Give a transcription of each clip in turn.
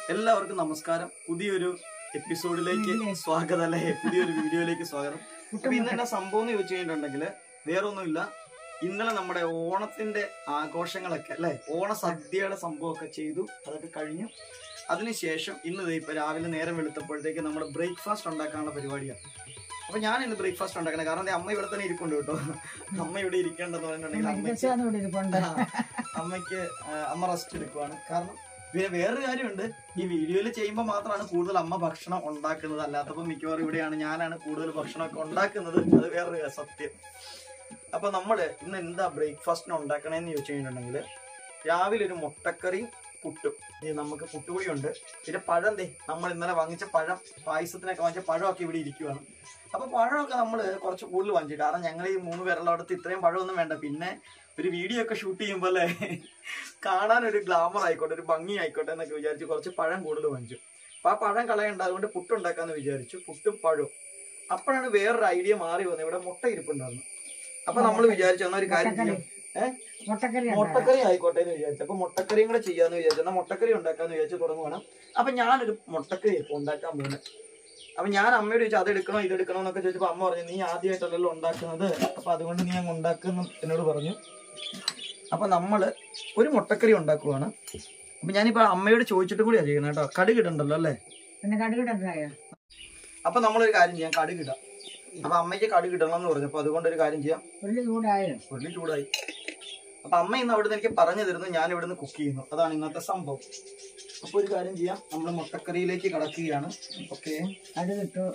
എല്ലാവർക്കും നമസ്കാരം പുതിയൊരു എപ്പിസോഡിലേക്ക് സ്വാഗതം അല്ലേ പുതിയൊരു വീഡിയോയിലേക്ക് സ്വാഗതം അപ്പൊ ഇന്ന് എന്നാ സംഭവം എന്ന് ചോദിച്ചു കഴിഞ്ഞിട്ടുണ്ടെങ്കിൽ വേറൊന്നുമില്ല ഇന്നലെ നമ്മുടെ ഓണത്തിന്റെ ആഘോഷങ്ങളൊക്കെ അല്ലെ ഓണ സദ്യയുടെ സംഭവമൊക്കെ ചെയ്തു അതൊക്കെ കഴിഞ്ഞു അതിനുശേഷം ഇന്ന് ദേ ഇപ്പൊ രാവിലെ നേരം വെളുത്തപ്പോഴത്തേക്ക് നമ്മുടെ ബ്രേക്ക്ഫാസ്റ്റ് ഉണ്ടാക്കാനുള്ള പരിപാടിയാണ് അപ്പൊ ഞാൻ ഇന്ന് ബ്രേക്ക്ഫാസ്റ്റ് ഉണ്ടാക്കണം കാരണം ദേ അമ്മ ഇവിടെ തന്നെ ഇരിപ്പുണ്ട് കേട്ടോ അമ്മ ഇവിടെ ഇരിക്കേണ്ടെന്ന് പറഞ്ഞിട്ടുണ്ടെങ്കിൽ അമ്മയ്ക്ക് ഇവിടെ ഇരിപ്പുണ്ട് ആ, അമ്മയ്ക്ക് ആ, അമ്മ റെസ്റ്റ് എടുക്കുവാണ് കാരണം പിന്നെ വേറൊരു കാര്യമുണ്ട് ഈ വീഡിയോയിൽ ചെയ്യുമ്പോൾ മാത്രമാണ് കൂടുതൽ അമ്മ ഭക്ഷണം ഉണ്ടാക്കുന്നത് അല്ലാത്തപ്പോൾ മിക്കവാറും ഇവിടെയാണ് ഞാനാണ് കൂടുതൽ ഭക്ഷണമൊക്കെ ഉണ്ടാക്കുന്നത് അത് വേറൊരു സത്യം അപ്പൊ നമ്മള് ഇന്ന് എന്താ ബ്രേക്ക്ഫാസ്റ്റിന് ഉണ്ടാക്കണേന്ന് ചോദിച്ചു കഴിഞ്ഞിട്ടുണ്ടെങ്കിൽ രാവിലെ ഒരു മുട്ടക്കറിയും പുട്ടും ഇത് നമുക്ക് പുട്ടുപൊടിയുണ്ട് പിന്നെ പഴം ദേ നമ്മൾ ഇന്നലെ വാങ്ങിച്ച പഴം പായസത്തിനൊക്കെ വാങ്ങിച്ച പഴമൊക്കെ ഇവിടെ ഇരിക്കുവാണ് അപ്പൊ പഴമൊക്കെ നമ്മൾ കുറച്ച് കൂടുതൽ വാങ്ങിച്ചു കാരണം ഞങ്ങൾ ഈ മൂന്ന് പേരുള്ളടത്ത് ഇത്രയും പഴമൊന്നും വേണ്ട പിന്നെ ഒരു വീഡിയോ ഒക്കെ ഷൂട്ട് ചെയ്യുമ്പോൾ അല്ലേ കാണാൻ ഒരു ഗ്ലാമർ ആയിക്കോട്ടെ ഒരു ഭംഗി ആയിക്കോട്ടെ എന്നൊക്കെ വിചാരിച്ച് കുറച്ച് പഴം കൂടുതൽ വാങ്ങിച്ചു അപ്പൊ ആ പഴം കളയണ്ട അതുകൊണ്ട് പുട്ടുണ്ടാക്കാന്ന് വിചാരിച്ചു പുട്ടും പഴവും അപ്പോഴാണ് വേറൊരു ഐഡിയ മാറി വന്നത് ഇവിടെ മുട്ട ഇരിപ്പുണ്ടായിരുന്നു അപ്പൊ നമ്മൾ വിചാരിച്ചു എന്നാ ഒരു കാര്യം ചെയ്യാം ഏഹ് മുട്ടക്കറി മുട്ടക്കറി ആയിക്കോട്ടെ എന്ന് വിചാരിച്ചു അപ്പൊ മുട്ടക്കറിയും കൂടെ ചെയ്യാന്ന് വിചാരിച്ചു എന്നാ മുട്ടക്കറി ഉണ്ടാക്കാന്ന് വിചാരിച്ചു തുടങ്ങുവാണ് അപ്പൊ ഞാനൊരു മുട്ടക്കറി ഇപ്പൊ ഉണ്ടാക്കാൻ പോകുന്നത് അപ്പൊ ഞാൻ അമ്മയോട് ചോദിച്ചു അത് എടുക്കണോ ഇത് എടുക്കണോ എന്നൊക്കെ ചോദിച്ചപ്പോ അമ്മ പറഞ്ഞു നീ ആദ്യമായിട്ടല്ലല്ലോ ഉണ്ടാക്കുന്നത് അപ്പൊ അതുകൊണ്ട് നീ അങ്ങ് ഉണ്ടാക്കുന്നു എന്നോട് പറഞ്ഞു അപ്പൊ നമ്മള് ഒരു മുട്ടക്കറി ഉണ്ടാക്കുവാണ് അപ്പൊ ഞാനിപ്പോ അമ്മയോട് ചോദിച്ചിട്ടും കൂടിയാ ചെയ്യുന്നത് കേട്ടോ കടുക് ഇടണ്ടല്ലോ അല്ലേ പിന്നെ കടുകിടണ്ടായോ അപ്പൊ നമ്മളൊരു കാര്യം ചെയ്യാം കടുക് ഇടാം അപ്പൊ അമ്മയ്ക്ക് കടുക് ഇടണം എന്ന് പറഞ്ഞു അപ്പൊ അതുകൊണ്ട് ഒരു കാര്യം ചെയ്യാം ഉള്ളി ചൂടായോ ഉള്ളി ചൂടായി അപ്പൊ അമ്മ ഇന്ന് അവിടുന്ന് എനിക്ക് പറഞ്ഞു തരുന്നു ഞാൻ ഇവിടുന്ന് കുക്ക് ചെയ്യുന്നു അതാണ് ഇന്നത്തെ സംഭവം അപ്പൊ ഒരു കാര്യം ചെയ്യാം നമ്മൾ മുട്ടക്കറിയിലേക്ക് കടക്കുകയാണ് ഓക്കെ കടുകിട്ടു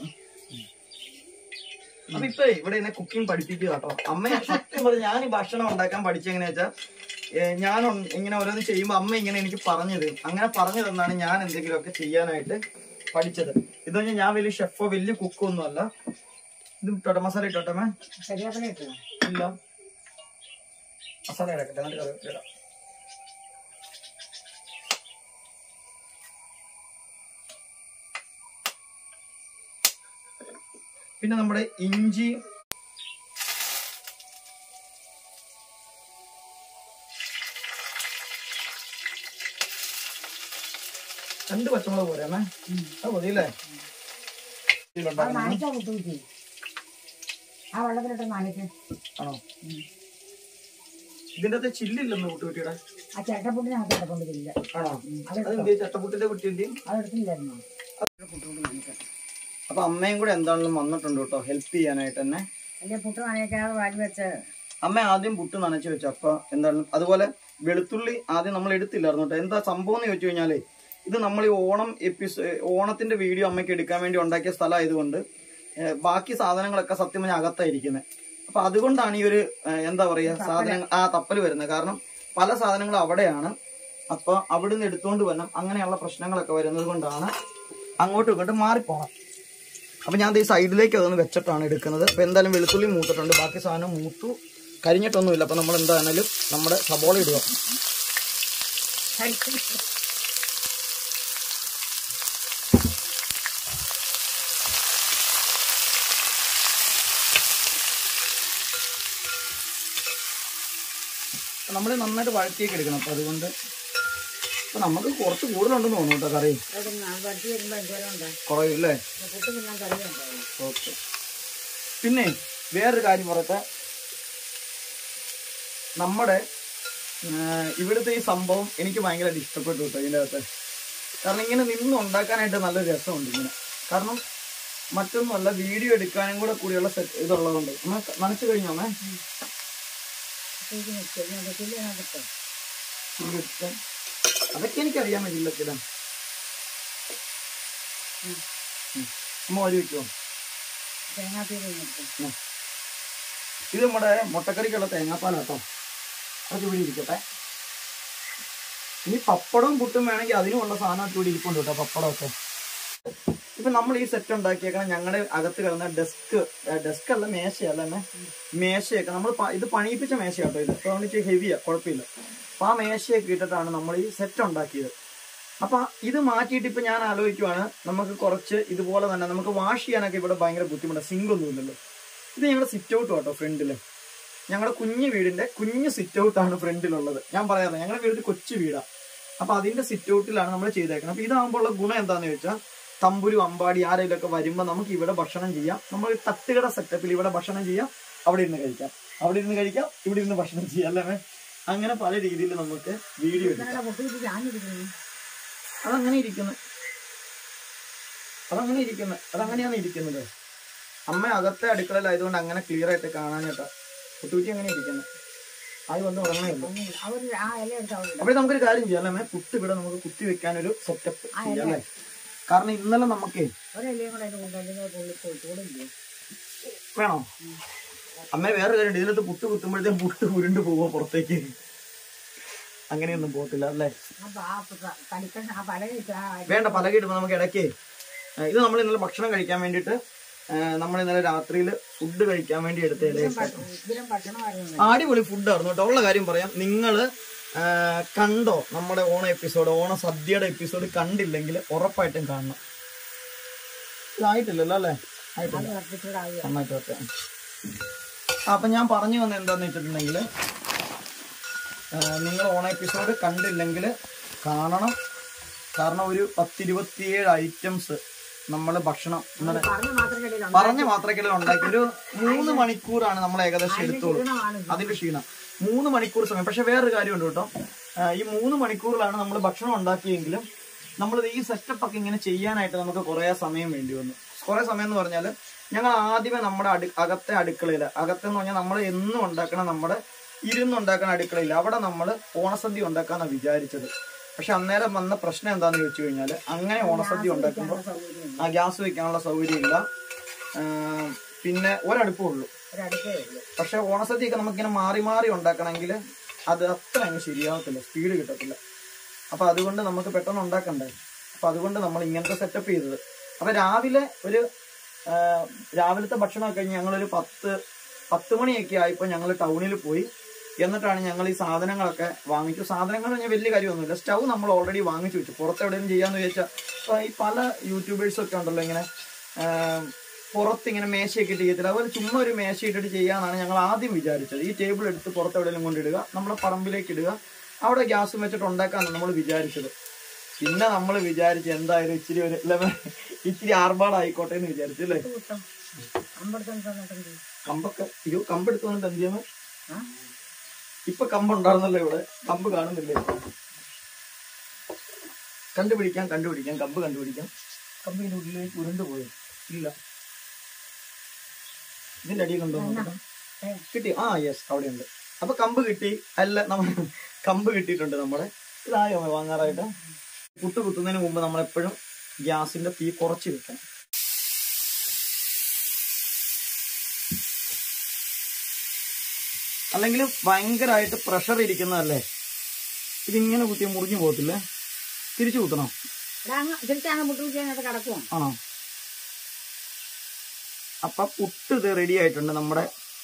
അപ്പൊ ഇപ്പൊ ഇവിടെ എന്നെ കുക്കിംഗ് പഠിപ്പിക്കുക കേട്ടോ അമ്മ സത്യം പറഞ്ഞ ഞാൻ ഈ ഭക്ഷണം ഉണ്ടാക്കാൻ പഠിച്ചെങ്ങനെയാ വെച്ചാൽ ഞാൻ ഉൺ- ഇങ്ങനെ ഓരോന്ന് ചെയ്യുമ്പോൾ അമ്മ ഇങ്ങനെ എനിക്ക് പറഞ്ഞു തരും അങ്ങനെ പറഞ്ഞു തന്നാണ് ഞാൻ എന്തെങ്കിലുമൊക്കെ ചെയ്യാനായിട്ട് പഠിച്ചത് ഇത് പറഞ്ഞാൽ ഞാൻ വലിയ ഷെഫോ വലിയ കുക്കോ ഒന്നും അല്ല ഇത് ഇട്ടോട്ടെ മസാല ഇട്ടോട്ടെ മേ കരിയാപ്പില ഇട്ടു ഇല്ല മസാല ഇടക്കട്ടെ എന്നിട്ട് കറിവേപ്പില ഇടാം പിന്നെ നമ്മുടെ ഇഞ്ചി രണ്ട് പച്ചമുളക് പോരെ അമ്മേ അത് മതിയല്ലേ അത് ഇതിലുണ്ടാക്കണം. നനയ്ക്കാൻ കുത്തി ആ വെള്ളത്തിലിട്ട് നനയ്ക്ക് ആണോ ഇതിന്റെ അകത്ത് ചില്ലില്ലെന്ന് കൂട്ടുകുട്ടിയുടെ ആ ചട്ടപ്പൊട്ടിനകത്ത് കിടക്കൊണ്ടിരിക്കില്ല ആണോ അതെന്ത് ചട്ടപ്പുട്ടിന്റെ കുട്ടിന്റെ അതെടുത്തില്ലായിരുന്നു പുട്ടുകൊണ്ട് നനയ്ക്കട്ടെ അപ്പൊ അമ്മയും കൂടെ എന്താണെങ്കിലും വന്നിട്ടുണ്ട് കേട്ടോ ഹെൽപ്പ് ചെയ്യാനായിട്ട് തന്നെ എന്റെ പുട്ട് നനയ്ക്കാതെ വാരി വെച്ച് അമ്മ ആദ്യം പുട്ട് നനച്ചു വെച്ചു അപ്പൊ എന്താണ് അതുപോലെ വെളുത്തുള്ളി ആദ്യം നമ്മൾ എടുത്തില്ലായിരുന്നു കേട്ടോ എന്താ സംഭവം എന്ന് ചോദിച്ചു കഴിഞ്ഞാലേ ഇത് നമ്മൾ ഈ ഓണം എപ്പിസോ ഓണത്തിന്റെ വീഡിയോ അമ്മയ്ക്ക് എടുക്കാൻ വേണ്ടി ഉണ്ടാക്കിയ സ്ഥലമായതുകൊണ്ട് ഏഹ്, ബാക്കി സാധനങ്ങളൊക്കെ സത്യം പറഞ്ഞാൽ അകത്തായിരിക്കുന്നത് അപ്പൊ അതുകൊണ്ടാണ് ഈ ഒരു ഏഹ്, എന്താ പറയാ സാധനങ്ങൾ ആ തപ്പൽ വരുന്നത് കാരണം പല സാധനങ്ങളും അവിടെയാണ് അപ്പൊ അവിടുന്ന് എടുത്തുകൊണ്ട് വരണം അങ്ങനെയുള്ള പ്രശ്നങ്ങളൊക്കെ വരുന്നത് കൊണ്ടാണ് അങ്ങോട്ടും ഇങ്ങോട്ടും മാറിപ്പോണം അപ്പൊ ഞാൻ ഈ സൈഡിലേക്ക് അതൊന്ന് വെച്ചിട്ടാണ് എടുക്കുന്നത് അപ്പൊ എന്തായാലും വെളുത്തുള്ളി മൂത്തിട്ടുണ്ട് ബാക്കി സാധനം മൂത്തു കരിഞ്ഞിട്ടൊന്നുമില്ല അപ്പൊ നമ്മൾ എന്താണെങ്കിലും നമ്മുടെ സബോള ഇടുക നമ്മൾ നന്നായിട്ട് വഴറ്റിയൊക്കെ എടുക്കണം അപ്പൊ അതുകൊണ്ട് അപ്പൊ നമുക്ക് കുറച്ച് കൂടുതലുണ്ടെന്ന് തോന്നുന്നു കേട്ടോ കറി പഠിച്ചു വരുമ്പോ എന്തോരം ഉണ്ട് കുറയില്ലേ പുട്ട് തിന്നാൻ കറി ഉണ്ടാവും ഓക്കെ പിന്നെ വേറൊരു കാര്യം പറയട്ടെ നമ്മുടെ ആ, ഇവിടുത്തെ ഈ സംഭവം എനിക്ക് ഭയങ്കരമായിട്ട് ഇഷ്ടപ്പെട്ടു കേട്ടോ ഇതിൻ്റെ അകത്ത് കാരണം ഇങ്ങനെ നിന്ന് ഉണ്ടാക്കാനായിട്ട് നല്ലൊരു രസമുണ്ട് ഇങ്ങനെ കാരണം മറ്റൊന്നുമല്ല വീഡിയോ എടുക്കാനും കൂടെ കൂടിയുള്ള സെറ്റ് ഇതുള്ളതുകൊണ്ട് അമ്മ നനച്ചു കഴിഞ്ഞോ അമ്മേ ചില്ലിനകത്ത് ചില്ലി ഇട്ട്. അതൊക്കെ എനിക്കറിയാൻ പറ്റില്ല അമ്മ വരി വെക്കുമോ തേങ്ങാപ്പീര് നിർത്തും ഇത് നമ്മുടെ മുട്ടക്കറിക്കുള്ള തേങ്ങാപ്പാലാട്ടോ അത് ഇവിടെ ഇരിക്കട്ടെ ഇനി പപ്പടവും പുട്ടും വേണമെങ്കിൽ അതിനുമുള്ള സാധനമൊക്കെ ഇവിടെ ഇരിപ്പുണ്ട് കേട്ടോ പപ്പടമൊക്കെ ഇപ്പൊ നമ്മൾ ഈ സെറ്റ് ഉണ്ടാക്കിയേക്കണം ഞങ്ങളുടെ അകത്ത് കിടന്ന ഡെസ്ക് ഡെസ്ക് അല്ല മേശയല്ല തന്നെ മേശയൊക്കെ നമ്മൾ ഇത് പണിയിപ്പിച്ച മേശയാട്ടോ ഇത് അപ്പൊ അതുകൊണ്ട് ഹെവിയാ കുഴപ്പമില്ല അപ്പൊ ആ മേശയൊക്കെ ഇട്ടിട്ടാണ് നമ്മൾ ഈ സെറ്റ് ഉണ്ടാക്കിയത് അപ്പൊ ഇത് മാറ്റിയിട്ട് ഇപ്പൊ ഞാൻ ആലോചിക്കുവാണ് നമുക്ക് കുറച്ച് ഇതുപോലെ തന്നെ നമുക്ക് വാഷ് ചെയ്യാനൊക്കെ ഇവിടെ ഭയങ്കര ബുദ്ധിമുട്ടാണ് സിങ്ക് ഒന്നും ഇല്ലല്ലോ ഇത് ഞങ്ങളുടെ സിറ്റ് ഔട്ട് കേട്ടോ ഫ്രണ്ടില് ഞങ്ങളുടെ കുഞ്ഞു വീടിന്റെ കുഞ്ഞു സിറ്റ് ഔട്ട് ആണ് ഫ്രണ്ടിലുള്ളത് ഞാൻ പറയാറില്ല ഞങ്ങളുടെ വീട് കൊച്ചു വീടാ അപ്പൊ അതിന്റെ സിറ്റ് ഔട്ടിലാണ് നമ്മൾ ചെയ്തേക്കുന്നത് അപ്പൊ ഇതാകുമ്പോൾ ഉള്ള ഗുണം എന്താന്ന് ചോദിച്ചാൽ തമ്പുരു അമ്പാടി ആരെങ്കിലും ഒക്കെ വരുമ്പോൾ നമുക്ക് ഇവിടെ ഭക്ഷണം ചെയ്യാം നമ്മൾ ഈ തട്ടുകട സെറ്റപ്പിൽ ഇവിടെ ഭക്ഷണം ചെയ്യാം അവിടെ ഇരുന്ന് കഴിക്കാം അവിടെ ഇരുന്ന് കഴിക്കാം ഇവിടെ ഇരുന്ന് ഭക്ഷണം ചെയ്യാം അല്ലേ മേ? അങ്ങനെ പല രീതിയിൽ നമുക്ക് വീഡിയോ എടുക്കാം ഇന്നലെ പൊട്ടിയിട്ട് ഞാനിരിക്കുന്നു അതങ്ങനെ ഇരിക്കുന്നു അതങ്ങനെ ഇരിക്കുന്നു അതങ്ങനെയാണ് ഇരിക്കുന്നത് അമ്മ അകത്തെ അടുക്കളയിലായതുകൊണ്ട് അങ്ങനെ ക്ലിയർ ആയിട്ട് കാണാനായിട്ടാ കുട്ടുകുറ്റി അങ്ങനെ ഇരിക്കുന്നത് ആയി വന്ന് ഉറങ്ങണേ ഉള്ളൂ അവർ ആ ഇല എടുത്ത് അവർ അപ്പോൾ നമുക്കൊരു കാര്യം ചെയ്യാം അല്ലേ അമ്മേ? പുട്ട് ഇവിടെ നമുക്ക് കുത്തി വെക്കാൻ ഒരു സെറ്റപ്പ് ചെയ്യാം അല്ലേ കാരണം ഇന്നലെ നമുക്ക് ഒരിലയും കൂടെ അതിന് കൊണ്ടുവരുന്നത് പുള്ളി പോയിട്ടോടില്ലേ വേണോ അമ്മ വേറെ കാര്യം ഇതിനകത്ത് പുട്ട് കുത്തുമ്പോഴത്തേക്കും പുട്ട് ഉരുണ്ട് പോവോ പുറത്തേക്ക് അങ്ങനെയൊന്നും പോകത്തില്ല അല്ലേ അപ്പൊ ആ തടിക്കണ്ണ ആ പല വേണ്ട പലക ഇടുമ്പോൾ നമുക്ക് ഇടയ്ക്ക് ഏ, ഇത് നമ്മൾ ഇന്നലെ ഭക്ഷണം കഴിക്കാൻ വേണ്ടിയിട്ട് നമ്മൾ ഇന്നലെ രാത്രിയിൽ ഫുഡ് കഴിക്കാൻ വേണ്ടി എടുത്ത ഇലയൊക്കെ ഇതിലും ഭക്ഷണമായിരുന്നു അടിപൊളി ഫുഡായിരുന്നു കേട്ടോ ഉള്ള കാര്യം പറയാം നിങ്ങൾ കണ്ടോ നമ്മുടെ ഓണ എപ്പിസോഡ് ഓണ സദ്യയുടെ എപ്പിസോഡ് കണ്ടില്ലെങ്കിൽ ഉറപ്പായിട്ടും കാണണം ഇതായിട്ടില്ലല്ലോ അല്ലേ ആയിട്ടില്ല അത് വർദ്ധിച്ചൂടാവുക നന്നായിട്ട് വരട്ടെ ആ, അപ്പൊ ഞാൻ പറഞ്ഞു വന്നത് എന്താന്ന് വെച്ചിട്ടുണ്ടെങ്കിൽ നിങ്ങൾ ഓണ എപ്പിസോഡ് കണ്ടില്ലെങ്കിൽ കാണണം കാരണം ഒരു പത്തിരുപത്തിയേഴ് ഐറ്റംസ് നമ്മൾ ഭക്ഷണം ഇന്നലെ പറഞ്ഞ മാത്രം കേട്ടില്ല പറഞ്ഞ മാത്രക്കല്ലേ ഉണ്ടാക്കി ഒരു മൂന്ന് മണിക്കൂറാണ് നമ്മൾ ഏകദേശം എടുത്തോളൂ ക്ഷീണമാണ് അതിന്റെ ക്ഷീണം മൂന്ന് മണിക്കൂർ സമയം പക്ഷെ വേറൊരു കാര്യമുണ്ട് കേട്ടോ ആ, ഈ മൂന്ന് മണിക്കൂറിലാണ് നമ്മൾ ഭക്ഷണം ഉണ്ടാക്കിയെങ്കിലും നമ്മൾ ഈ സെറ്റപ്പ് ഒക്കെ ഇങ്ങനെ ചെയ്യാനായിട്ട് നമുക്ക് കുറേ സമയം വേണ്ടി വന്നു കുറേ സമയം എന്ന് പറഞ്ഞാൽ ഞങ്ങൾ ആദ്യമേ നമ്മുടെ അടു അകത്തെ അടുക്കളയിൽ അകത്തെന്ന് പറഞ്ഞാൽ നമ്മൾ എന്നും ഉണ്ടാക്കണ നമ്മുടെ ഇരുന്നുണ്ടാക്കുന്ന അടുക്കളയിൽ അവിടെ നമ്മൾ ഓണസദ്യ ഉണ്ടാക്കാന്നാണ് വിചാരിച്ചത് പക്ഷെ അന്നേരം വന്ന പ്രശ്നം എന്താണെന്ന് ചോദിച്ചു കഴിഞ്ഞാൽ അങ്ങനെ ഓണസദ്യ ഉണ്ടാക്കുമ്പോൾ സൗകര്യം ആ ഗ്യാസ് വെക്കാനുള്ള സൗകര്യമില്ല ആ, പിന്നെ ഒരടുപ്പേ ഉള്ളൂ ഒരടുത്തേ ഉള്ളൂ പക്ഷെ ഓണസദ്യയൊക്കെ നമുക്കിങ്ങനെ മാറി മാറി ഉണ്ടാക്കണമെങ്കിൽ അത് അത്ര അങ്ങ് ശരിയാവത്തില്ല സ്പീഡ് കിട്ടത്തില്ല അപ്പൊ അതുകൊണ്ട് നമുക്ക് പെട്ടെന്ന് ഉണ്ടാക്കണ്ടേ അപ്പൊ അതുകൊണ്ട് നമ്മൾ ഇങ്ങനത്തെ സെറ്റപ്പ് ചെയ്തത് അപ്പൊ രാവിലെ ഒരു ആ, രാവിലത്തെ ഭക്ഷണമൊക്കെ കഴിഞ്ഞ് ഞങ്ങളൊരു പത്ത് പത്ത് മണിയൊക്കെ ആയപ്പോൾ ഞങ്ങൾ ടൗണിൽ പോയി എന്നിട്ടാണ് ഞങ്ങൾ ഈ സാധനങ്ങളൊക്കെ വാങ്ങിച്ചു സാധനങ്ങൾ പറഞ്ഞാൽ വലിയ കാര്യമൊന്നുമില്ല സ്റ്റൗ നമ്മൾ ഓൾറെഡി വാങ്ങിച്ചു വെച്ചു പുറത്ത് എവിടെയെങ്കിലും ചെയ്യാന്ന് ചോദിച്ചാൽ ഇപ്പൊ ഈ പല യൂട്യൂബേഴ്സും ഒക്കെ ഉണ്ടല്ലോ ഇങ്ങനെ ആ, പുറത്ത് ഇങ്ങനെ മേശയൊക്കെ ഇട്ട് ചെയ്യത്തില്ല അതുപോലെ ചുമ്മാ ഒരു മേശ ഇട്ടിട്ട് ചെയ്യാന്നാണ് ഞങ്ങൾ ആദ്യം വിചാരിച്ചത് ഈ ടേബിൾ എടുത്ത് പുറത്ത് എവിടെയെങ്കിലും കൊണ്ടിടുക നമ്മുടെ പറമ്പിലേക്ക് ഇടുക അവിടെ ഗ്യാസ് വെച്ചിട്ട് ഉണ്ടാക്കാന്നാണ് നമ്മൾ വിചാരിച്ചത് പിന്നെ നമ്മൾ വിചാരിച്ചു എന്തായാലും ഇച്ചിരി ഒരു ലെവൽ ഇച്ചിരി ആർഭാടായിക്കോട്ടെ എന്ന് വിചാരിച്ചു അല്ലേ കിട്ടും അമ്പടത്തും തന്നിട്ടുണ്ട് കമ്പൊക്കെ അയ്യോ കമ്പെടുത്ത് വന്നിട്ട് എന്ത് ചെയ്യാൻ ആ ഇപ്പൊ കമ്പ് ഉണ്ടായിരുന്നല്ലോ ഇവിടെ കമ്പ് കാണുന്നില്ലേ കണ്ടുപിടിക്കാം കണ്ടുപിടിക്കാം കമ്പ് കണ്ടുപിടിക്കാം കമ്പിന്റെ ഉള്ളിലേക്ക് ഉരുണ്ടു പോയോ ഇല്ല ഇതിന്റെ അടിയിൽ കണ്ടോ നോക്കട്ടെ. ഏ. കിട്ടി ആ യെസ് അവിടെ ഉണ്ട് അപ്പൊ കമ്പ് കിട്ടി അല്ല നമ്മ കമ്പ് കിട്ടിയിട്ടുണ്ട് നമ്മുടെ ഇതായോ വാങ്ങാറായിട്ട് പുട്ട് കുത്തുന്നതിന് മുമ്പ് നമ്മൾ എപ്പോഴും ഗ്യാസിന്റെ തീ കുറച്ച് വെക്കണം അല്ലെങ്കിൽ ഭയങ്കരമായിട്ട് പ്രഷർ ഇരിക്കുന്നതല്ലേ ഇതിങ്ങനെ കുത്തിയ മുറിഞ്ഞു പോകത്തില്ലേ തിരിച്ചു കുത്തണം ഇവിടെ അങ്ങ് തിരിച്ച് അങ്ങ് മുട്ടു ചെയ്യാനായിട്ട് കിടക്കുമോ ആണോ അപ്പൊ പുട്ട് ഇത് റെഡി ആയിട്ടുണ്ട് നമ്മുടെ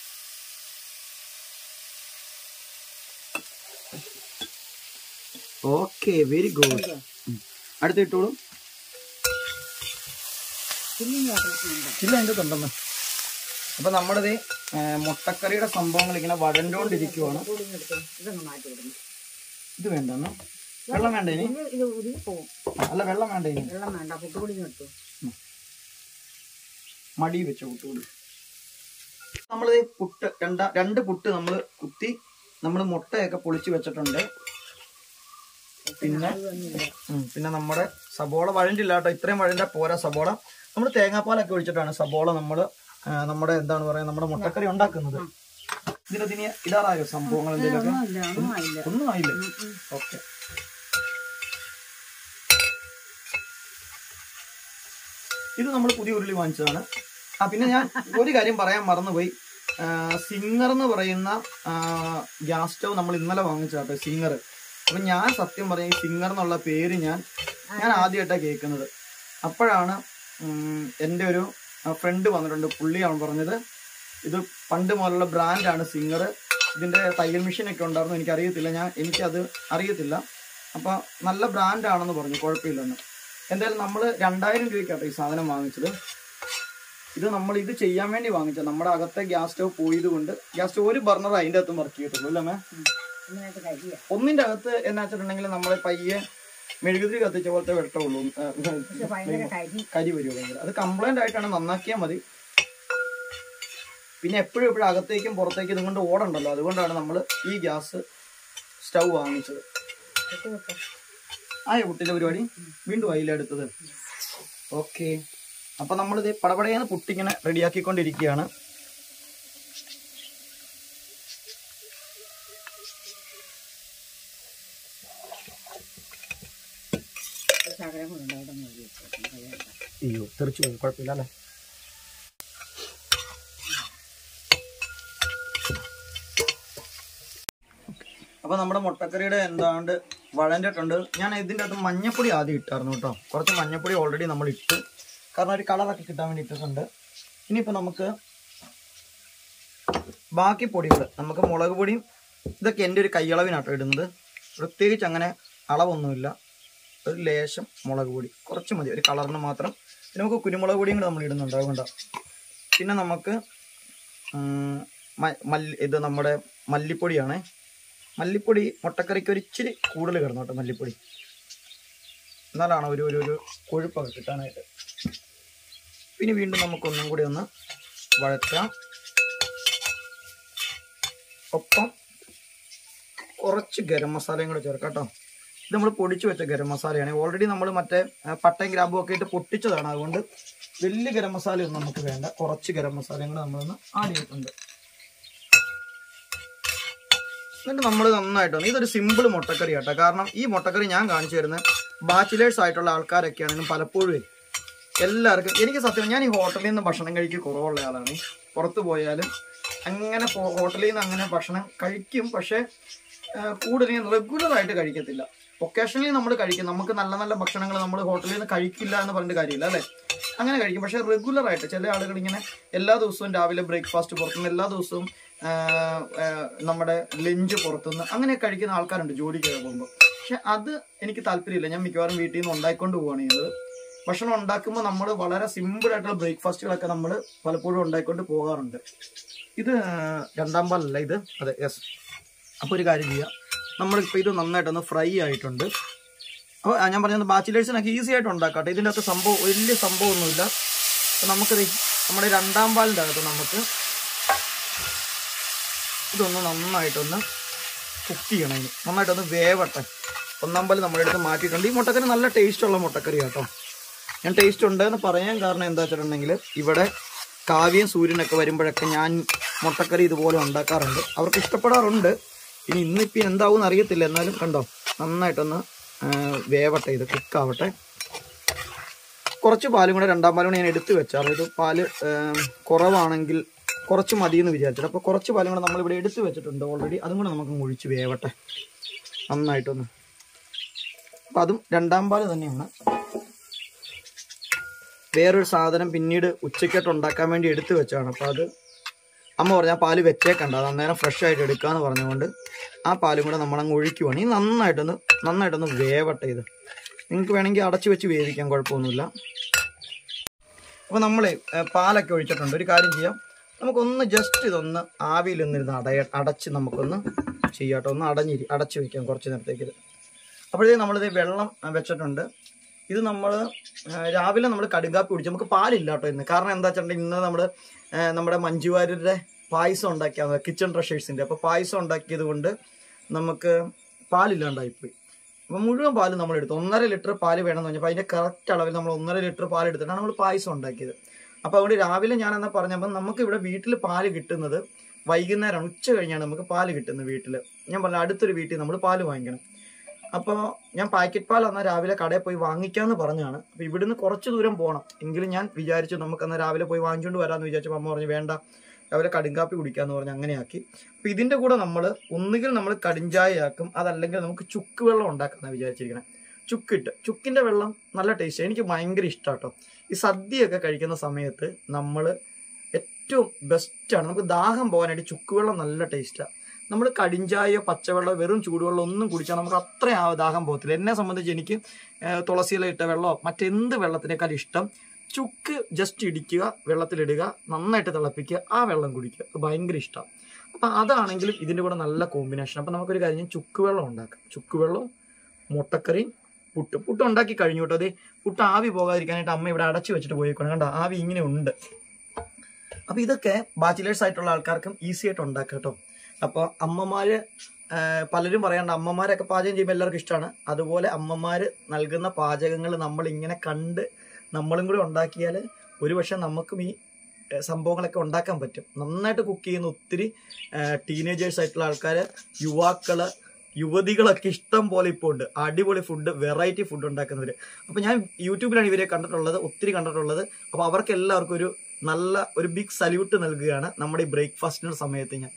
ഓക്കെ വെരി ഗുഡ് അടുത്ത് ഇട്ടോളൂ പിന്നെയും കേട്ടിട്ടുണ്ട് ഇല്ല അതിൻ്റെ തണ്ടെന്ന് അപ്പൊ നമ്മുടെ മുട്ടക്കറിയുടെ സംഭവങ്ങൾ ഇങ്ങനെ വഴണ്ടോണ്ടിരിക്കുവാണ് കൂടിങ് എടുത്ത് ഇതൊന്ന് മാറ്റി വിടുന്നു ഇത് വേണ്ടെന്ന് വെള്ളം വേണ്ട ഇനി ഇത് ഇത് ഉരുകി പോവും അല്ല വെള്ളം വേണ്ട ഇനി വെള്ളം വേണ്ട പുട്ടുകൂടിങ് എടുത്തു മടി വെച്ച പുട്ടുകൂടി നമ്മൾ പുട്ട് രണ്ട രണ്ട് പുട്ട് നമ്മൾ കുത്തി നമ്മൾ മുട്ടയൊക്കെ പൊളിച്ച് വെച്ചിട്ടുണ്ട് പിന്നെ അതൊന്നുമില്ല ഉം, പിന്നെ നമ്മുടെ സബോള വഴണ്ടില്ല കേട്ടോ ഇത്രയും വഴണ്ട പോരാ സബോള നമ്മൾ തേങ്ങാപ്പാലൊക്കെ ഒഴിച്ചിട്ടാണ് സബോള നമ്മൾ നമ്മുടെ എന്താണ് പറയാ നമ്മുടെ മുട്ടക്കറി ഉണ്ടാക്കുന്നത് ഇതിനകത്ത് ഇടാറായോ സംഭവങ്ങൾ എന്തെങ്കിലുമൊക്കെ ഒന്നുമില്ല ഒന്നും ആയില്ല ഒന്നും ആയില്ലേ ഓക്കെ ഇത് നമ്മൾ പുതിയ ഉരുളി വാങ്ങിച്ചതാണ് ആ പിന്നെ ഞാൻ ഒരു കാര്യം പറയാൻ മറന്നുപോയി സിംഗർ എന്ന് പറയുന്ന ഗ്യാസ് സ്റ്റവ് നമ്മൾ ഇന്നലെ വാങ്ങിച്ചാട്ടോ സിംഗർ അപ്പൊ ഞാൻ സത്യം പറഞ്ഞ ഈ സിംഗർ എന്നുള്ള പേര് ഞാൻ ഞാൻ ആദ്യമായിട്ടാണ് കേൾക്കുന്നത് അപ്പോഴാണ് ഉം, എൻ്റെ ഒരു ഫ്രണ്ട് വന്നിട്ടുണ്ട് പുള്ളിയാണ് പറഞ്ഞത് ഇത് പണ്ട് മുതലുള്ള ബ്രാൻഡാണ് സിംഗർ ഇതിന്റെ തയ്യൽ മെഷീൻ ഒക്കെ ഉണ്ടായിരുന്നു എനിക്ക് അറിയത്തില്ല ഞാൻ എനിക്കത് അറിയത്തില്ല അപ്പൊ നല്ല ബ്രാൻഡാണെന്ന് പറഞ്ഞു കുഴപ്പമില്ലെന്ന് എന്തായാലും നമ്മൾ രണ്ടായിരം രൂപയ്ക്കാട്ടോ ഈ സാധനം വാങ്ങിച്ചത് ഇത് നമ്മൾ ഇത് ചെയ്യാൻ വേണ്ടി വാങ്ങിച്ചത് നമ്മുടെ അകത്തെ ഗ്യാസ് സ്റ്റവ് പോയത് കൊണ്ട് ഗ്യാസ് സ്റ്റവ് ഒരു ബർണർ അതിൻ്റെ അകത്തും വർക്ക് ചെയ്തിട്ടുള്ളൂ അല്ലേ മേ ഇങ്ങനത്തെ കരിയാ ഒന്നിന്റെ അകത്ത് എന്നാ വെച്ചിട്ടുണ്ടെങ്കിൽ നമ്മൾ പയ്യെ മെഴുകുതിരി കത്തിച്ച പോലത്തെ വെട്ടമുള്ളൂ ആ, പക്ഷെ ഭയങ്കര കരി കരി വരുമോ ഭയങ്കര അത് കംപ്ലൈന്റ് ആയിട്ടാണ് നന്നാക്കിയാൽ മതി പിന്നെ എപ്പോഴും എപ്പോഴും അകത്തേക്കും പുറത്തേക്കും ഇതുകൊണ്ട് ഓടണ്ടല്ലോ അതുകൊണ്ടാണ് നമ്മൾ ഈ ഗ്യാസ് സ്റ്റൗ വാങ്ങിച്ചത് ഇട്ട് വെക്കാം ആയ കുട്ടിയുടെ പരിപാടി വീണ്ടും അതിലെടുത്തത് ഓക്കെ അപ്പൊ നമ്മളിത് പടപടയെന്ന് പുട്ടിങ്ങനെ റെഡിയാക്കിക്കൊണ്ടിരിക്കുകയാണ് ഒരു ശകലം കൊണ്ടുണ്ട് അവിടെ മൂടി വെച്ചേക്കാം കഴിയണ്ട അയ്യോ തെറിച്ചു പോകും കുഴപ്പമില്ല അല്ലേ അപ്പൊ നമ്മുടെ മുട്ടക്കറിയുടെ എന്താണ്ട് വഴണ്ടിട്ടുണ്ട് ഞാൻ ഇതിൻ്റെ അകത്ത് മഞ്ഞപ്പൊടി ആദ്യം ഇട്ടായിരുന്നു കേട്ടോ കുറച്ച് മഞ്ഞപ്പൊടി ഓൾറെഡി നമ്മൾ ഇട്ട് കാരണം ഒരു കളറൊക്കെ കിട്ടാൻ വേണ്ടി ഇട്ടിട്ടുണ്ട് ഇനിയിപ്പോൾ നമുക്ക് ബാക്കി പൊടികൾ നമുക്ക് മുളക് പൊടിയും ഇതൊക്കെ എൻ്റെ ഒരു കൈയളവിനാട്ടോ ഇടുന്നത് പ്രത്യേകിച്ച് അങ്ങനെ അളവൊന്നുമില്ല ഒരു ലേശം മുളക് പൊടി കുറച്ച് മതി ഒരു കളറിന് മാത്രം പിന്നെ നമുക്ക് കുരുമുളക് പൊടിയും കൂടെ നമ്മൾ ഇടുന്നുണ്ട് അതുകൊണ്ടാണ് പിന്നെ നമുക്ക് ഉം, മ- മല്ലി ഇത് നമ്മുടെ മല്ലിപ്പൊടിയാണ് മല്ലിപ്പൊടി മുട്ടക്കറിക്ക് ഒരു ഇച്ചിരി കൂടുതൽ കിടന്നു കേട്ടോ മല്ലിപ്പൊടി എന്നാലാണ് ഒരു ഒരു ഒരു കൊഴുപ്പൊക്കെ കിട്ടാനായിട്ട് പിന്നെ വീണ്ടും നമുക്കൊന്നും കൂടി ഒന്ന് വഴറ്റാം ഒപ്പം കുറച്ച് ഗരം മസാലയും കൂടെ ചേർക്കാം കേട്ടോ ഇത് നമ്മൾ പൊടിച്ചു വെച്ച ഗരം മസാലയാണ് ഓൾറെഡി നമ്മൾ മറ്റേ ആ, പട്ടയും ഗ്രാമ്പും ഒക്കെ ഇട്ട് പൊട്ടിച്ചതാണ് അതുകൊണ്ട് വലിയ ഗരം മസാലയൊന്നും നമുക്ക് വേണ്ട കുറച്ച് ഗരം മസാലയും കൂടെ നമ്മളൊന്ന് ആഡ് ചെയ്തിട്ടുണ്ട് എന്നിട്ട് നമ്മൾ നന്നായിട്ടൊന്ന് ഇതൊരു സിമ്പിൾ മുട്ടക്കറി കേട്ടോ കാരണം ഈ മുട്ടക്കറി ഞാൻ കാണിച്ചു തരുന്നത് ബാച്ചിലേഴ്സ് ആയിട്ടുള്ള ആൾക്കാരൊക്കെയാണെങ്കിലും പലപ്പോഴും എല്ലാവർക്കും എനിക്ക് സത്യം ഞാൻ ഈ ഹോട്ടലിൽ നിന്ന് ഭക്ഷണം കഴിക്കുക കുറവുള്ള ആളാണ് പുറത്ത് പോയാലും അങ്ങനെ പോ- ഹോട്ടലിൽ നിന്ന് അങ്ങനെ ഭക്ഷണം കഴിക്കും പക്ഷേ കൂടുതൽ റെഗുലർ ആയിട്ട് കഴിക്കത്തില്ല ഒക്കേഷണലി നമ്മൾ കഴിക്കും നമുക്ക് നല്ല നല്ല ഭക്ഷണങ്ങൾ നമ്മൾ ഹോട്ടലിൽ നിന്ന് കഴിക്കില്ല എന്ന് പറഞ്ഞിട്ട് കാര്യമില്ല അല്ലേ അങ്ങനെ കഴിക്കും പക്ഷേ റെഗുലർ ആയിട്ട് ചില ആളുകൾ ഇങ്ങനെ എല്ലാ ദിവസവും രാവിലെ ബ്രേക്ക്ഫാസ്റ്റ് പുറത്തുനിന്ന് എല്ലാ ദിവസവും ആ, ആ, നമ്മുടെ ലഞ്ച് പുറത്തുനിന്ന് അങ്ങനെ കഴിക്കുന്ന ആൾക്കാരുണ്ട് ജോലിക്ക് പോകുമ്പോൾ പക്ഷെ അത് എനിക്ക് താല്പര്യമില്ല ഞാൻ മിക്കവാറും വീട്ടിൽ നിന്ന് ഉണ്ടാക്കിക്കൊണ്ട് പോവുകയാണ് ചെയ്യുന്നത് ഭക്ഷണം ഉണ്ടാക്കുമ്പോൾ നമ്മൾ വളരെ സിമ്പിൾ ആയിട്ടുള്ള ബ്രേക്ക്ഫാസ്റ്റുകളൊക്കെ നമ്മൾ പലപ്പോഴും ഉണ്ടാക്കിക്കൊണ്ട് പോകാറുണ്ട് ഇത് രണ്ടാം പാലല്ല ഇത് അതെ യെസ് അപ്പോൾ ഒരു കാര്യം ചെയ്യാം നമ്മളിപ്പോൾ ഇത് നന്നായിട്ടൊന്ന് ഫ്രൈ ആയിട്ടുണ്ട് അപ്പോൾ ഞാൻ പറഞ്ഞത് ബാച്ചിലേഴ്സിനൊക്കെ ഈസി ആയിട്ട് ഉണ്ടാക്കാം ഇതിൻ്റെ അകത്ത് സംഭവം വലിയ സംഭവമൊന്നുമില്ല അപ്പോൾ നമുക്കിത് നമ്മുടെ രണ്ടാം പാലിൻ്റെ അകത്ത് നമുക്ക് ഇതൊന്ന് നന്നായിട്ടൊന്ന് കുക്ക് ചെയ്യണം ഇനി നന്നായിട്ടൊന്ന് വേവട്ടെ ഒന്നാം പാല് നമ്മുടെ അടുത്ത് മാറ്റിയിട്ടുണ്ട് ഈ മുട്ടക്കറി നല്ല ടേസ്റ്റുള്ള മുട്ടക്കറി കേട്ടോ ഞാൻ ടേസ്റ്റ് ഉണ്ട് എന്ന് പറയാൻ കാരണം എന്താ വെച്ചിട്ടുണ്ടെങ്കിൽ ഇവിടെ കാവ്യം സൂര്യനൊക്കെ വരുമ്പോഴൊക്കെ ഞാൻ മുട്ടക്കറി ഇതുപോലെ ഉണ്ടാക്കാറുണ്ട് അവർക്ക് ഇഷ്ടപ്പെടാറുണ്ട് ഇനി ഇന്നിപ്പോൾ എന്താവും അറിയത്തില്ല എന്നാലും കണ്ടോ നന്നായിട്ടൊന്ന് ആ, വേവട്ടെ ഇത് കുക്കാവട്ടെ കുറച്ച് പാലും കൂടെ രണ്ടാം പാലും കൂടെ ഞാൻ എടുത്തു വെച്ചാൽ ഇത് പാല് ആ, കുറവാണെങ്കിൽ കുറച്ച് മതി എന്ന് വിചാരിച്ചിട്ട് അപ്പോൾ കുറച്ച് പാലും കൂടെ നമ്മളിവിടെ എടുത്തു വെച്ചിട്ടുണ്ട് ഓൾറെഡി അതും കൂടെ നമുക്ക് ഒഴിച്ച് വേവട്ടെ നന്നായിട്ടൊന്ന് അപ്പം അതും രണ്ടാം പാല് തന്നെയാണ് വേറൊരു സാധനം പിന്നീട് ഉച്ചയ്ക്കായിട്ട് ഉണ്ടാക്കാൻ വേണ്ടി എടുത്തു വെച്ചാണ് അപ്പോൾ അത് അമ്മ പറഞ്ഞ ആ പാല് വെച്ചേക്കണ്ട അത് അന്നേരം ഫ്രഷ് ആയിട്ട് എടുക്കാന്ന് പറഞ്ഞുകൊണ്ട് ആ പാലും കൂടെ നമ്മളങ്ങ് ഒഴിക്കുവാണ് ഈ നന്നായിട്ടൊന്ന് നന്നായിട്ടൊന്ന് വേവട്ടെ ഇത് നിങ്ങൾക്ക് വേണമെങ്കിൽ അടച്ചു വെച്ച് വേവിക്കാം കുഴപ്പമൊന്നുമില്ല അപ്പോൾ നമ്മൾ പാലൊക്കെ ഒഴിച്ചിട്ടുണ്ട് ഒരു കാര്യം ചെയ്യാം നമുക്കൊന്ന് ജസ്റ്റ് ഇതൊന്ന് ആവിയിൽ ഒന്നിരുന്ന് അടയ അടച്ച് നമുക്കൊന്ന് ചെയ്യാട്ടോ ഒന്ന് അടഞ്ഞിരി അടച്ച് വെക്കാം കുറച്ച് നേരത്തേക്ക് ഇത് അപ്പോഴത്തേക്ക് നമ്മളിത് വെള്ളം ആ, വെച്ചിട്ടുണ്ട് ഇത് നമ്മൾ രാവിലെ നമ്മൾ കടുങ്കാപ്പി കുടിച്ചു നമുക്ക് പാലില്ല കേട്ടോ ഇന്ന് കാരണം എന്താ വെച്ചിട്ടുണ്ടെങ്കിൽ ഇന്ന് നമ്മൾ നമ്മുടെ മഞ്ജുവാര്യരുടെ പായസം ഉണ്ടാക്കിയ കിച്ചൺ ട്രഷേഴ്സിൻ്റെ അപ്പോൾ പായസം ഉണ്ടാക്കിയത് കൊണ്ട് നമുക്ക് പാലില്ലാണ്ടായിപ്പോയി അപ്പോൾ മുഴുവൻ പാല് നമ്മൾ എടുത്തു ഒന്നര ലിറ്റർ പാല് വേണമെന്ന് പറഞ്ഞപ്പോൾ അതിൻ്റെ കറക്റ്റ് അളവിൽ നമ്മൾ ഒന്നര ലിറ്റർ പാൽ എടുത്തിട്ടാണ് നമ്മൾ പായസം ഉണ്ടാക്കിയത് അപ്പോൾ അതുകൊണ്ട് രാവിലെ ഞാൻ എന്നാ പറഞ്ഞപ്പോൾ നമുക്ക് ഇവിടെ വീട്ടിൽ പാല് കിട്ടുന്നത് വൈകുന്നേരമാണ് ഉച്ച കഴിഞ്ഞാണ് നമുക്ക് പാല് കിട്ടുന്നത് വീട്ടിൽ ഞാൻ പറഞ്ഞ അടുത്തൊരു വീട്ടിൽ നമ്മൾ പാല് വാങ്ങിക്കണം അപ്പോൾ ഞാൻ പാക്കറ്റ് പാൽ എന്നാൽ രാവിലെ കടയിൽ പോയി വാങ്ങിക്കാമെന്ന് പറഞ്ഞാണ് അപ്പോൾ ഇവിടുന്ന് കുറച്ച് ദൂരം പോകണം എങ്കിലും ഞാൻ വിചാരിച്ചു നമുക്കെന്നാൽ രാവിലെ പോയി വാങ്ങിച്ചുകൊണ്ട് വരാമെന്ന് വിചാരിച്ചപ്പോൾ അമ്മ പറഞ്ഞു വേണ്ട രാവിലെ കടുങ്കാപ്പി കുടിക്കാമെന്ന് പറഞ്ഞ് അങ്ങനെയാക്കി അപ്പോൾ ഇതിൻ്റെ കൂടെ നമ്മൾ ഒന്നുകിൽ നമ്മൾ കടിഞ്ചായയാക്കും അതല്ലെങ്കിൽ നമുക്ക് ചുക്ക് വെള്ളം ഉണ്ടാക്കാമെന്നാണ് വിചാരിച്ചിരിക്കുന്നത് ചുക്കിട്ട് ചുക്കിൻ്റെ വെള്ളം നല്ല ടേസ്റ്റ് എനിക്ക് ഭയങ്കര ഇഷ്ടമാണ് കേട്ടോ ഈ സദ്യയൊക്കെ കഴിക്കുന്ന സമയത്ത് നമ്മൾ ഏറ്റവും ബെസ്റ്റാണ് നമുക്ക് ദാഹം പോകാനായിട്ട് ചുക്ക് വെള്ളം നല്ല ടേസ്റ്റാണ് നമ്മൾ കടിഞ്ചായോ പച്ചവെള്ളമോ വെറും ചൂടുവെള്ളം ഒന്നും കുടിച്ചാൽ നമുക്ക് അത്ര ആ ദാഹം പോകത്തില്ല എന്നെ സംബന്ധിച്ച് എനിക്ക് ഏഹ്, തുളസിയില ഇട്ട വെള്ളമോ മറ്റെന്ത് വെള്ളത്തിനേക്കാൾ ഇഷ്ടം ചുക്ക് ജസ്റ്റ് ഇടിക്കുക വെള്ളത്തിലിടുക നന്നായിട്ട് തിളപ്പിക്കുക ആ വെള്ളം കുടിക്കുക അത് ഭയങ്കര ഇഷ്ടമാണ് അപ്പം അതാണെങ്കിലും ഇതിൻ്റെ കൂടെ നല്ല കോമ്പിനേഷൻ അപ്പം നമുക്കൊരു കാര്യം ചെയ്യാം, ചുക്ക് വെള്ളം ഉണ്ടാക്കാം ചുക്ക് വെള്ളവും മുട്ടക്കറിയും പുട്ട് പുട്ട് ഉണ്ടാക്കി കഴിഞ്ഞു കേട്ടോ അതെ പുട്ട് ആവി പോകാതിരിക്കാനായിട്ട് അമ്മ ഇവിടെ അടച്ചു വെച്ചിട്ട് പോയിക്കണം കണ്ടോ ആവി ഇങ്ങനെ ഉണ്ട് അപ്പൊ ഇതൊക്കെ ബാച്ചിലേഴ്സ് ആയിട്ടുള്ള ആൾക്കാർക്കും ഈസി ആയിട്ട് ഉണ്ടാക്കാം കേട്ടോ അപ്പോൾ അമ്മമാര് ആ, പലരും പറയാണ്ട് അമ്മമാരൊക്കെ പാചകം ചെയ്യുമ്പോൾ എല്ലാവർക്കും ഇഷ്ടമാണ് അതുപോലെ അമ്മമാര് നൽകുന്ന പാചകങ്ങൾ നമ്മൾ ഇങ്ങനെ കണ്ട് നമ്മളും കൂടി ഉണ്ടാക്കിയാൽ ഒരുപക്ഷെ നമുക്കും ഈ ഏ, സംഭവങ്ങളൊക്കെ ഉണ്ടാക്കാൻ പറ്റും നന്നായിട്ട് കുക്ക് ചെയ്യുന്ന ഒത്തിരി ടീനേജേഴ്സ് ആയിട്ടുള്ള ആൾക്കാർ യുവാക്കള് യുവതികളൊക്കെ ഇഷ്ടം പോലെ ഇപ്പോൾ ഉണ്ട് അടിപൊളി ഫുഡ് വെറൈറ്റി ഫുഡ് ഉണ്ടാക്കുന്നവർ അപ്പോൾ ഞാൻ യൂട്യൂബിലാണ് ഇവരെ കണ്ടിട്ടുള്ളത് ഒത്തിരി കണ്ടിട്ടുള്ളത് അപ്പോൾ അവർക്ക് എല്ലാവർക്കും ഒരു നല്ല ഒരു ബിഗ് സല്യൂട്ട് നൽകുകയാണ് നമ്മുടെ ഈ ബ്രേക്ക്ഫാസ്റ്റിന്റെ സമയത്ത് ഞാൻ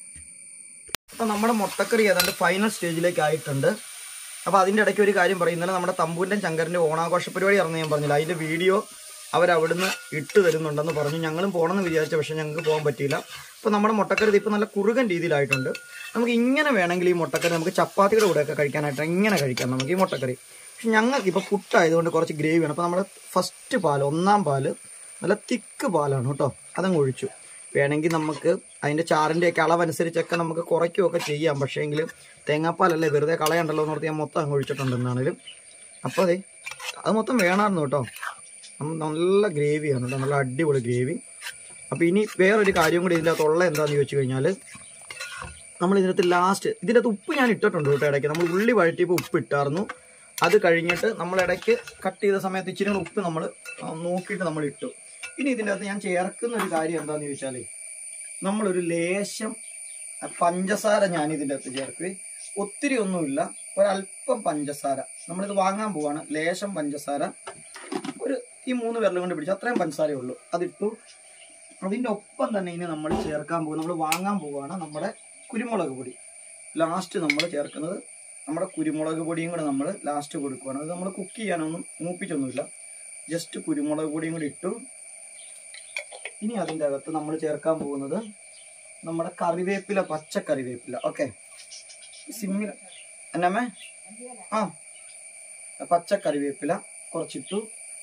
അപ്പൊ നമ്മുടെ മുട്ടക്കറി ഏതാണ്ട് ഫൈനൽ സ്റ്റേജിലേക്ക് ആയിട്ടുണ്ട് അപ്പൊ അതിന്റെ ഇടയ്ക്ക് ഒരു കാര്യം പറയും ഇന്നലെ നമ്മുടെ തമ്പൂരിന്റെ ശങ്കരന്റെ ഓണാഘോഷ പരിപാടി ഇറങ്ങി ഞാൻ പറഞ്ഞില്ല അതിന്റെ വീഡിയോ അവരവിടുന്ന് ഇട്ട് തരുന്നുണ്ടെന്ന് പറഞ്ഞു ഞങ്ങളും പോകണമെന്ന് വിചാരിച്ച പക്ഷെ ഞങ്ങൾക്ക് പോകാൻ പറ്റിയില്ല അപ്പോൾ നമ്മുടെ മുട്ടക്കറി ഇത് ഇപ്പം നല്ല കുറുകൻ രീതിയിലായിട്ടുണ്ട് നമുക്ക് ഇങ്ങനെ വേണമെങ്കിൽ ഈ മുട്ടക്കറി നമുക്ക് ചപ്പാത്തിയുടെ കൂടെയൊക്കെ കഴിക്കാനായിട്ട് ഇങ്ങനെ കഴിക്കാം നമുക്ക് ഈ മുട്ടക്കറി പക്ഷെ ഞങ്ങൾക്ക് ഇപ്പോൾ പുട്ടായതുകൊണ്ട് കുറച്ച് ഗ്രേവി വേണം അപ്പോൾ നമ്മുടെ ഫസ്റ്റ് പാൽ ഒന്നാം പാല് നല്ല തിക്ക് പാലാണ് കേട്ടോ അതങ്ങ് ഒഴിച്ചു വേണമെങ്കിൽ നമുക്ക് അതിൻ്റെ ചാറിൻ്റെയൊക്കെ അളവനുസരിച്ചൊക്കെ നമുക്ക് കുറയ്ക്കുകയൊക്കെ ചെയ്യാം പക്ഷേ എങ്കിൽ തേങ്ങാപ്പാലല്ലേ വെറുതെ കളയണ്ടല്ലോ എന്ന് ഓർത്ത് ഞാൻ മൊത്തം അങ്ങ് ഒഴിച്ചിട്ടുണ്ടെന്നാണേലും അപ്പോൾ അതെ അത് മൊത്തം വേണമായിരുന്നു കേട്ടോ നമ്മ- നല്ല ഗ്രേവിയാണ് കേട്ടോ നല്ല അടിപൊളി ഗ്രേവി അപ്പോൾ ഇനി വേറൊരു കാര്യം കൂടി ഇതിൻ്റെ അകത്തുള്ള എന്താണെന്ന് ചോദിച്ചു കഴിഞ്ഞാൽ നമ്മൾ ഇതിനകത്ത് ലാസ്റ്റ് ഇതിൻ്റെ അകത്ത് ഉപ്പ് ഞാൻ ഇട്ടിട്ടുണ്ട് കേട്ടോ ഇടയ്ക്ക് നമ്മൾ ഉള്ളി വഴറ്റിയപ്പോൾ ഉപ്പ് ഇട്ടായിരുന്നു അത് കഴിഞ്ഞിട്ട് നമ്മൾ ഇടയ്ക്ക് കട്ട് ചെയ്ത സമയത്ത് ഇച്ചിരി കൂടെ ഉപ്പ് നമ്മൾ നോക്കിയിട്ട് നമ്മൾ ഇട്ടു ഇനി ഇതിൻ്റെ അകത്ത് ഞാൻ ചേർക്കുന്ന ഒരു കാര്യം എന്താണെന്ന് ചോദിച്ചാൽ നമ്മളൊരു ലേശം പഞ്ചസാര ഞാൻ ഇതിൻ്റെ അകത്ത് ചേർക്കുക ഒത്തിരി ഒന്നുമില്ല ഒരല്പം പഞ്ചസാര നമ്മളിത് വാങ്ങാൻ പോവാണ് ലേശം പഞ്ചസാര ഒരു ഈ മൂന്ന് വിരലും കൊണ്ട് പിടിച്ചു അത്രയും പഞ്ചസാരയേ ഉള്ളൂ അതിട്ടു അതിൻ്റെ ഒപ്പം തന്നെ ഇനി നമ്മൾ ചേർക്കാൻ പോകും നമ്മൾ വാങ്ങാൻ പോവുകയാണ് നമ്മുടെ കുരുമുളക് പൊടി ലാസ്റ്റ് നമ്മൾ ചേർക്കുന്നത് നമ്മുടെ കുരുമുളക് പൊടിയും കൂടെ നമ്മൾ ലാസ്റ്റ് കൊടുക്കുകയാണ് അത് നമ്മൾ കുക്ക് ചെയ്യാനൊന്നും മൂപ്പിച്ചൊന്നുമില്ല ജസ്റ്റ് കുരുമുളക് പൊടിയും കൂടി ഇട്ടു ഇനി അതിൻ്റെ അകത്ത് നമ്മൾ ചേർക്കാൻ പോകുന്നത് നമ്മുടെ കറിവേപ്പില പച്ച കറിവേപ്പില ഓക്കെ സിമ്മിൽ എന്നമ്മേ ആ പച്ച കറിവേപ്പില കുറച്ചിട്ടു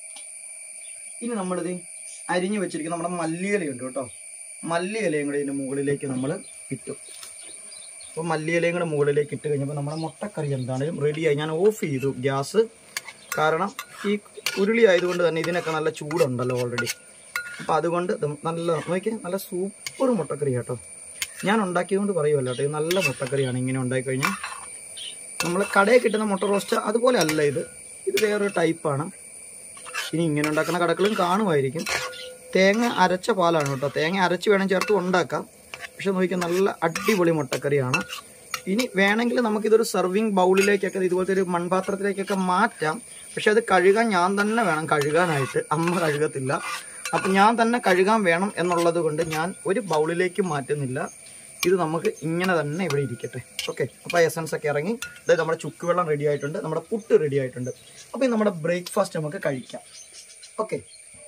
ഇനി നമ്മളിത് അരിഞ്ഞു വെച്ചിരിക്കുന്ന നമ്മുടെ മല്ലിയിലയുണ്ട് കേട്ടോ മല്ലിയിലയും കൂടെ ഇതിൻ്റെ മുകളിലേക്ക് നമ്മൾ ഇട്ടു അപ്പോൾ മല്ലിയിലയും കൂടെ മുകളിലേക്ക് ഇട്ട് കഴിഞ്ഞപ്പോൾ നമ്മുടെ മുട്ടക്കറി എന്താണെങ്കിലും റെഡിയായി ഞാൻ ഓഫ് ചെയ്തു ഗ്യാസ് കാരണം ഈ ഉരുളി ആയതുകൊണ്ട് തന്നെ ഇതിനൊക്കെ നല്ല ചൂടുണ്ടല്ലോ ഓൾറെഡി അപ്പോൾ അതുകൊണ്ട് ഇത് നല്ല നോക്കി നല്ല സൂപ്പർ മുട്ടക്കറി കേട്ടോ ഞാൻ ഉണ്ടാക്കിയതുകൊണ്ട് പറയുമല്ലോ കേട്ടോ ഇത് നല്ല മുട്ടക്കറിയാണ് ഇങ്ങനെ ഉണ്ടാക്കി കഴിഞ്ഞാൽ നമ്മൾ കടയിൽ കിട്ടുന്ന മുട്ട റോസ്റ്റ് അതുപോലെ അല്ല ഇത് ഇത് വേറൊരു ടൈപ്പാണ് ഇനി ഇങ്ങനെ ഉണ്ടാക്കുന്ന കടകളും കാണുമായിരിക്കും തേങ്ങ അരച്ച പാലാണ് കേട്ടോ തേങ്ങ അരച്ച് വേണം ചേർത്ത് ഉണ്ടാക്കാം പക്ഷെ നോക്കിയാൽ നല്ല അടിപൊളി മുട്ടക്കറിയാണ് ഇനി വേണമെങ്കിൽ നമുക്കിതൊരു സർവിങ് ബൗളിലേക്കൊക്കെ ഇതുപോലത്തെ ഒരു മൺപാത്രത്തിലേക്കൊക്കെ മാറ്റാം പക്ഷെ അത് കഴുകാൻ ഞാൻ തന്നെ വേണം കഴുകാനായിട്ട് അമ്മ കഴുകത്തില്ല അപ്പം ഞാൻ തന്നെ കഴുകാൻ വേണം എന്നുള്ളത് കൊണ്ട് ഞാൻ ഒരു ബൗളിലേക്ക് മാറ്റുന്നില്ല ഇത് നമുക്ക് ഇങ്ങനെ തന്നെ ഇവിടെ ഇരിക്കട്ടെ ഓക്കെ അപ്പോൾ എസൻസ് ഒക്കെ ഇറങ്ങി അതായത് നമ്മുടെ ചുക്കുവെള്ളം റെഡി ആയിട്ടുണ്ട് നമ്മുടെ പുട്ട് റെഡി ആയിട്ടുണ്ട് അപ്പോൾ നമ്മുടെ ബ്രേക്ക്ഫാസ്റ്റ് നമുക്ക് കഴിക്കാം ഓക്കെ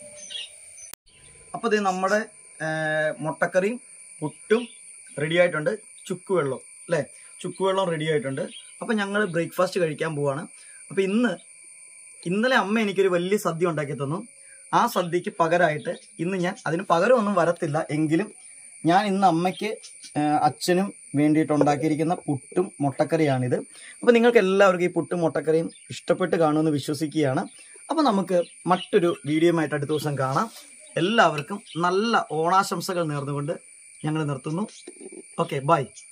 അപ്പോൾ ഇത് നമ്മുടെ ആ, മുട്ടക്കറിയും പുട്ടും റെഡി ആയിട്ടുണ്ട് ചുക്കുവെള്ളം അല്ലേ ചുക്കുവെള്ളം റെഡി ആയിട്ടുണ്ട് അപ്പോൾ ഞങ്ങൾ ബ്രേക്ക്ഫാസ്റ്റ് കഴിക്കാൻ പോവാണ് അപ്പോൾ ഇന്ന് ഇന്നലെ അമ്മ എനിക്കൊരു വലിയ സദ്യ ഉണ്ടാക്കി തന്നു ആ സദ്യക്ക് പകരമായിട്ട് ഇന്ന് ഞാൻ അതിന് പകരമൊന്നും വരത്തില്ല എങ്കിലും ഞാൻ ഇന്ന് അമ്മയ്ക്ക് ആ, അച്ഛനും വേണ്ടിയിട്ട് ഉണ്ടാക്കിയിരിക്കുന്ന പുട്ടും മുട്ടക്കറിയാണിത് അപ്പോൾ നിങ്ങൾക്ക് എല്ലാവർക്കും ഈ പുട്ടും മുട്ടക്കറിയും ഇഷ്ടപ്പെട്ട് കാണുമെന്ന് വിശ്വസിക്കുകയാണ് അപ്പോൾ നമുക്ക് മറ്റൊരു വീഡിയോയുമായിട്ട് അടുത്ത ദിവസം കാണാം എല്ലാവർക്കും നല്ല ഓണാശംസകൾ നേർന്നുകൊണ്ട് ഞങ്ങൾ നിർത്തുന്നു ഓക്കെ ബൈ